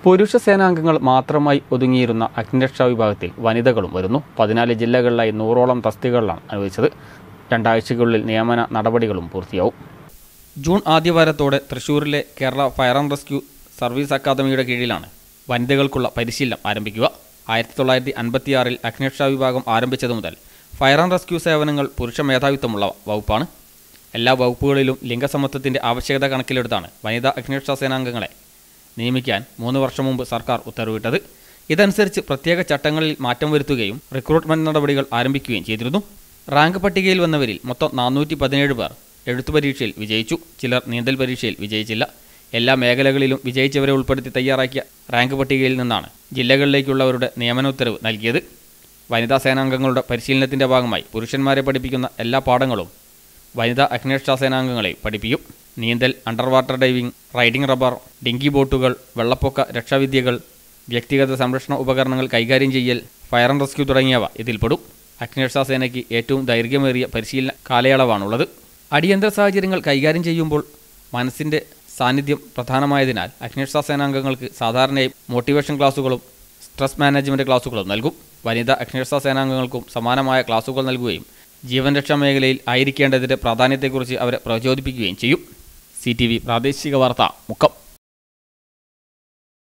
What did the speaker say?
പുരുഷ സേനാംഗങ്ങൾ മാത്രമായി ഒതുങ്ങിയിരുന്ന അഗ്നിരക്ഷാ വിഭാഗത്തിൽ വനിതകളും വരുന്നു പതിനാല് ജില്ലകളിലായി നൂറോളം തസ്തികകളാണ് അനുവദിച്ചത് രണ്ടാഴ്ചയ്ക്കുള്ളിൽ നിയമന നടപടികളും പൂർത്തിയാവും ജൂൺ ആദ്യവാരത്തോടെ തൃശൂരിലെ Kerala fire and rescue service അക്കാദമിയുടെ കീഴിലാണ് വനിതകൾക്കുള്ള പരിശീലനം ആരംഭിക്കുക ആയിരത്തി തൊള്ളായിരത്തി അൻപത്തിയാറിൽ അഗ്നിരക്ഷാ വിഭാഗം ആരംഭിച്ചതു മുതൽ ഫയർ ആൻഡ് റെസ്ക്യൂ സേവനങ്ങൾ പുരുഷ മേധാവിത്വമുള്ള വകുപ്പാണ് എല്ലാ വകുപ്പുകളിലും ലിംഗസമത്വത്തിന്റെ ആവശ്യകത കണക്കിലെടുത്താണ് വനിതാ അഗ്നിരക്ഷാ സേനാംഗങ്ങളെ നിയമിക്കാൻ മൂന്ന് വർഷം മുമ്പ് സർക്കാർ ഉത്തരവിട്ടത് ഇതനുസരിച്ച് പ്രത്യേക ചട്ടങ്ങളിൽ മാറ്റം വരുത്തുകയും റിക്രൂട്ട്മെന്റ് നടപടികൾ ആരംഭിക്കുകയും ചെയ്തിരുന്നു റാങ്ക് പട്ടികയിൽ വന്നവരിൽ മൊത്തം നാനൂറ്റി പതിനേഴ് പേർ എഴുത്തു പരീക്ഷയിൽ വിജയിച്ചു ചിലർ നീന്തൽ പരീക്ഷയിൽ വിജയിച്ചില്ല എല്ലാ മേഖലകളിലും വിജയിച്ചവരെ ഉൾപ്പെടുത്തി തയ്യാറാക്കിയ റാങ്ക് പട്ടികയിൽ നിന്നാണ് ജില്ലകളിലേക്കുള്ളവരുടെ നിയമന ഉത്തരവ് നൽകിയത് വനിതാ സേനാംഗങ്ങളുടെ പരിശീലനത്തിന്റെ ഭാഗമായി പുരുഷന്മാരെ പഠിപ്പിക്കുന്ന എല്ലാ പാഠങ്ങളും വനിതാ അഗ്നിരക്ഷാ സേനാംഗങ്ങളെ പഠിപ്പിക്കും നീന്തൽ under water diving riding rubber dinghy ബോട്ടുകൾ വെള്ളപ്പൊക്ക രക്ഷാവിദ്യകൾ വ്യക്തിഗത സംരക്ഷണ ഉപകരണങ്ങൾ കൈകാര്യം ചെയ്യൽ ഫയർ ആൻഡ് റെസ്ക്യൂ തുടങ്ങിയവ ഇതിൽപ്പെടും അഗ്നിരക്ഷാ സേനയ്ക്ക് ഏറ്റവും ദൈർഘ്യമേറിയ പരിശീലന കാലയളവാണുള്ളത് അടിയന്തര സാഹചര്യങ്ങൾ കൈകാര്യം ചെയ്യുമ്പോൾ മനസ്സിൻ്റെ സാന്നിധ്യം പ്രധാനമായതിനാൽ അഗ്നിരക്ഷാ സേനാംഗങ്ങൾക്ക് സാധാരണയായി മോട്ടിവേഷൻ ക്ലാസുകളും സ്ട്രെസ് മാനേജ്മെൻറ്റ് ക്ലാസുകളും നൽകും വനിതാ അഗ്നിരക്ഷാ സേനാംഗങ്ങൾക്കും സമാനമായ ക്ലാസുകൾ നൽകുകയും ജീവൻ രക്ഷാ മേഖലയിൽ ആയിരിക്കേണ്ടതിൻ്റെ പ്രാധാന്യത്തെക്കുറിച്ച് അവരെ പ്രചോദിപ്പിക്കുകയും ചെയ്യും സി ടി വി പ്രാദേശിക വാർത്ത മുക്കം